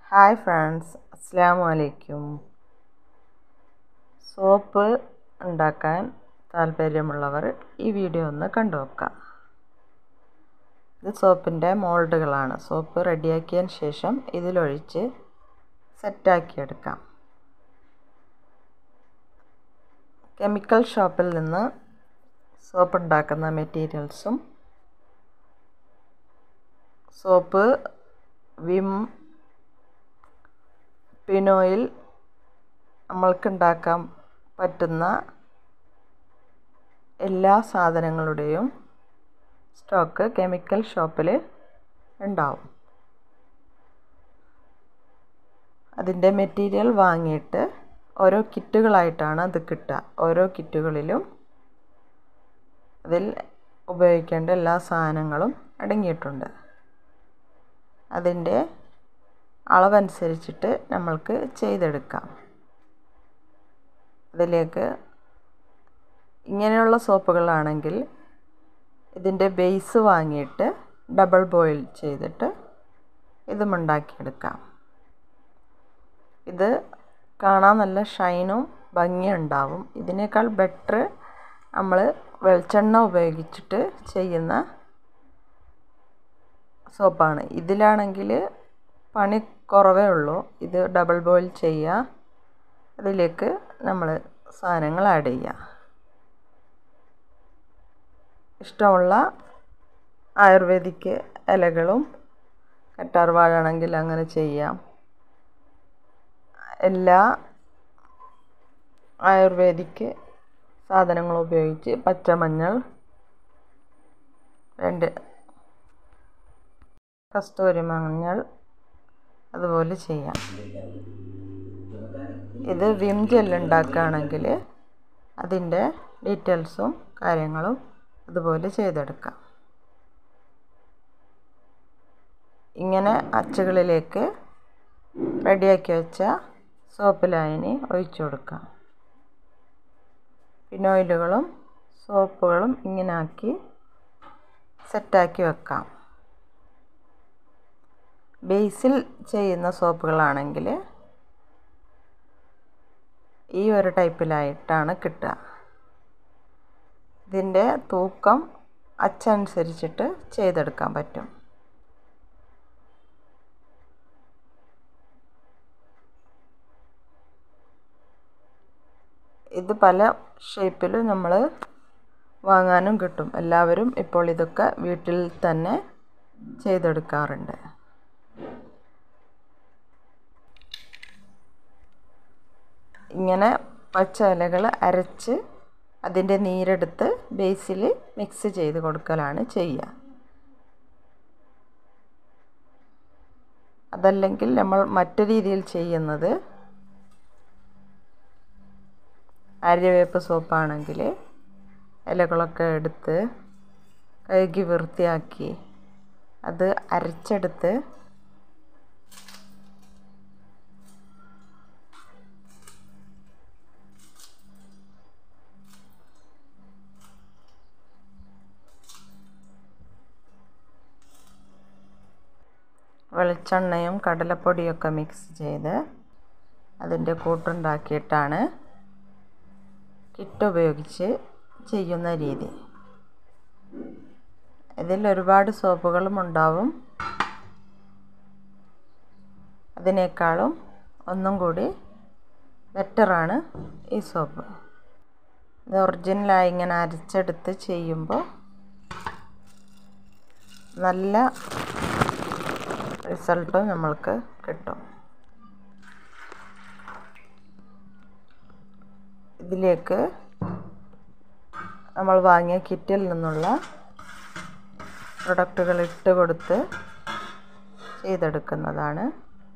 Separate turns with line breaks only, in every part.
hi friends അസ്സാം വലൈക്കും soap ഉണ്ടാക്കാൻ താല്പര്യമുള്ളവർ ഈ വീഡിയോ ഒന്ന് കണ്ടു നോക്കാം ഇത് സോപ്പിൻ്റെ മോൾഡുകളാണ് സോപ്പ് റെഡിയാക്കിയതിന് ശേഷം ഇതിലൊഴിച്ച് സെറ്റാക്കിയെടുക്കാം കെമിക്കൽ ഷോപ്പിൽ നിന്ന് സോപ്പ് ഉണ്ടാക്കുന്ന മെറ്റീരിയൽസും സോപ്പ് വിം പിനോയിൽ നമ്മൾക്കുണ്ടാക്കാൻ പറ്റുന്ന എല്ലാ സാധനങ്ങളുടെയും സ്റ്റോക്ക് കെമിക്കൽ ഷോപ്പിൽ ഉണ്ടാവും അതിൻ്റെ മെറ്റീരിയൽ വാങ്ങിയിട്ട് ഓരോ കിറ്റുകളായിട്ടാണ് അത് കിട്ടുക ഓരോ കിറ്റുകളിലും അതിൽ ഉപയോഗിക്കേണ്ട എല്ലാ സാധനങ്ങളും അടങ്ങിയിട്ടുണ്ട് അതിൻ്റെ അളവനുസരിച്ചിട്ട് നമ്മൾക്ക് ചെയ്തെടുക്കാം അതിലേക്ക് ഇങ്ങനെയുള്ള സോപ്പുകളാണെങ്കിൽ ഇതിൻ്റെ ബേസ് വാങ്ങിയിട്ട് ഡബിൾ ബോയിൽ ചെയ്തിട്ട് ഇതും ഉണ്ടാക്കിയെടുക്കാം ഇത് കാണാൻ നല്ല ഷൈനും ഭംഗിയുണ്ടാവും ഇതിനേക്കാൾ ബെറ്റർ നമ്മൾ വെളിച്ചെണ്ണ ഉപയോഗിച്ചിട്ട് ചെയ്യുന്ന സോപ്പാണ് ഇതിലാണെങ്കിൽ പണി കുറവേ ഉള്ളൂ ഇത് ഡബിൾ ബോയിൽ ചെയ്യുക അതിലേക്ക് നമ്മൾ സാധനങ്ങൾ ആഡ് ചെയ്യുക ഇഷ്ടമുള്ള ആയുർവേദിക് ഇലകളും കറ്റാർ വാഴാണെങ്കിൽ അങ്ങനെ ചെയ്യാം എല്ലാ ആയുർവേദിക് സാധനങ്ങൾ ഉപയോഗിച്ച് പച്ചമഞ്ഞൾ രണ്ട് കസ്തൂരി മഞ്ഞൾ അതുപോലെ ചെയ്യാം ഇത് വിം ജെൽ ഉണ്ടാക്കുകയാണെങ്കിൽ അതിൻ്റെ ഡീറ്റെയിൽസും കാര്യങ്ങളും അതുപോലെ ചെയ്തെടുക്കാം ഇങ്ങനെ അച്ചുകളിലേക്ക് റെഡിയാക്കി വെച്ച സോപ്പ് ലായനി ഒഴിച്ചു കൊടുക്കാം പിന്നോയിലുകളും സോപ്പുകളും ഇങ്ങനെ ആക്കി സെറ്റാക്കി വെക്കാം ബേസിൽ ചെയ്യുന്ന സോപ്പുകളാണെങ്കിൽ ഈ ഒരു ടൈപ്പിലായിട്ടാണ് കിട്ടുക ഇതിൻ്റെ തൂക്കം അച്ചനുസരിച്ചിട്ട് ചെയ്തെടുക്കാൻ പറ്റും ഇത് പല ഷേപ്പിലും നമ്മൾ വാങ്ങാനും കിട്ടും എല്ലാവരും ഇപ്പോൾ ഇതൊക്കെ വീട്ടിൽ തന്നെ ചെയ്തെടുക്കാറുണ്ട് ഇങ്ങനെ പച്ച ഇലകൾ അരച്ച് അതിൻ്റെ നീരെടുത്ത് ബേസിൽ മിക്സ് ചെയ്ത് കൊടുക്കലാണ് ചെയ്യുക അതല്ലെങ്കിൽ നമ്മൾ മറ്റു രീതിയിൽ ചെയ്യുന്നത് ആര്യവേപ്പ് സോപ്പാണെങ്കിൽ ഇലകളൊക്കെ എടുത്ത് കഴുകി വൃത്തിയാക്കി അത് അരച്ചെടുത്ത് വെളിച്ചെണ്ണയും കടലപ്പൊടിയൊക്കെ മിക്സ് ചെയ്ത് അതിൻ്റെ കൂട്ടുണ്ടാക്കിയിട്ടാണ് കിറ്റ് ഉപയോഗിച്ച് ചെയ്യുന്ന രീതി ഇതിൽ ഒരുപാട് സോപ്പുകളും ഉണ്ടാവും അതിനേക്കാളും ഒന്നും കൂടി ബെറ്ററാണ് ഈ സോപ്പ് ഇത് ഒറിജിനലായി ഇങ്ങനെ അരച്ചെടുത്ത് ചെയ്യുമ്പോൾ നല്ല റിസൾട്ടും നമ്മൾക്ക് കിട്ടും ഇതിലേക്ക് നമ്മൾ വാങ്ങിയ കിറ്റിൽ നിന്നുള്ള പ്രൊഡക്റ്റുകൾ ഇട്ട് കൊടുത്ത് ചെയ്തെടുക്കുന്നതാണ്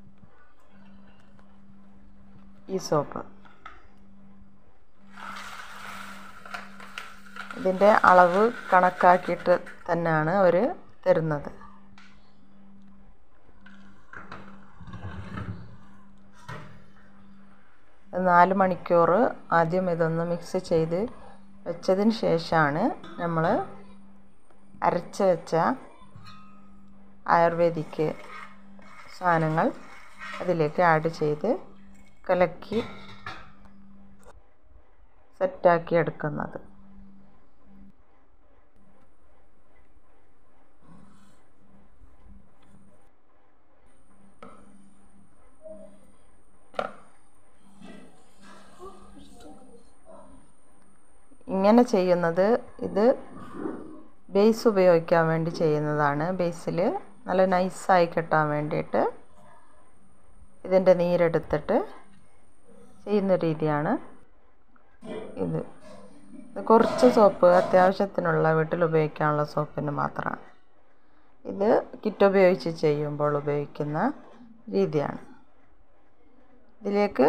ഈ സോപ്പ് ഇതിൻ്റെ അളവ് കണക്കാക്കിയിട്ട് തന്നെയാണ് അവർ തരുന്നത് നാല് മണിക്കൂർ ആദ്യം ഇതൊന്ന് മിക്സ് ചെയ്ത് വെച്ചതിന് ശേഷമാണ് നമ്മൾ അരച്ച് വെച്ച ആയുർവേദിക് സാധനങ്ങൾ അതിലേക്ക് ആഡ് ചെയ്ത് കലക്കി സെറ്റാക്കി എടുക്കുന്നത് ഇങ്ങനെ ചെയ്യുന്നത് ഇത് ബേസ് ഉപയോഗിക്കാൻ വേണ്ടി ചെയ്യുന്നതാണ് ബേസിൽ നല്ല നൈസായി കിട്ടാൻ വേണ്ടിയിട്ട് ഇതിൻ്റെ നീരെടുത്തിട്ട് ചെയ്യുന്ന രീതിയാണ് ഇത് ഇത് കുറച്ച് സോപ്പ് അത്യാവശ്യത്തിനുള്ള വീട്ടിൽ ഉപയോഗിക്കാനുള്ള സോപ്പിന് മാത്രമാണ് ഇത് കിറ്റ് ഉപയോഗിച്ച് ചെയ്യുമ്പോൾ ഉപയോഗിക്കുന്ന രീതിയാണ് ഇതിലേക്ക്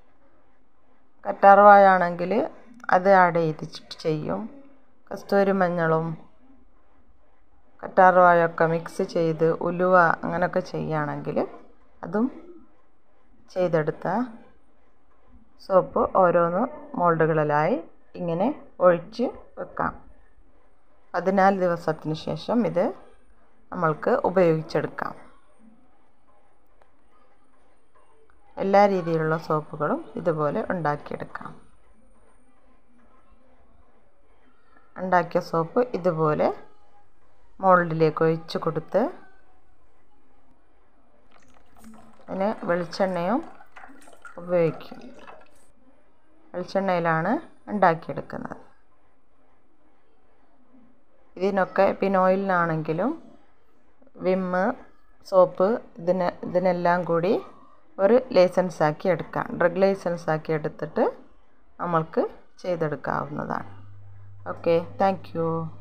കറ്റാർവാഴ അത് ആഡ് ചെയ്തിട്ട് ചെയ്യും കസ്തൂരി മഞ്ഞളും കറ്റാർവാഴയൊക്കെ മിക്സ് ചെയ്ത് ഉലുവ അങ്ങനെയൊക്കെ ചെയ്യുകയാണെങ്കിൽ അതും ചെയ്തെടുത്ത സോപ്പ് ഓരോന്ന് മോൾഡുകളിലായി ഇങ്ങനെ ഒഴിച്ച് വെക്കാം പതിനാല് ദിവസത്തിന് ശേഷം ഇത് നമ്മൾക്ക് ഉപയോഗിച്ചെടുക്കാം എല്ലാ രീതിയിലുള്ള സോപ്പുകളും ഇതുപോലെ ഉണ്ടാക്കിയെടുക്കാം ഉണ്ടാക്കിയ സോപ്പ് ഇതുപോലെ മോൾഡിലേക്ക് ഒഴിച്ച് കൊടുത്ത് അതിന് വെളിച്ചെണ്ണയും ഉപയോഗിക്കും വെളിച്ചെണ്ണയിലാണ് ഉണ്ടാക്കിയെടുക്കുന്നത് ഇതിനൊക്കെ പിനോയിലിനാണെങ്കിലും വിമ്മ് സോപ്പ് ഇതിന് ഇതിനെല്ലാം കൂടി ഒരു ലൈസൻസ് ആക്കി എടുക്കാം ഡ്രഗ് ലൈസൻസ് ആക്കി എടുത്തിട്ട് നമ്മൾക്ക് ചെയ്തെടുക്കാവുന്നതാണ് ഓക്കെ താങ്ക് യു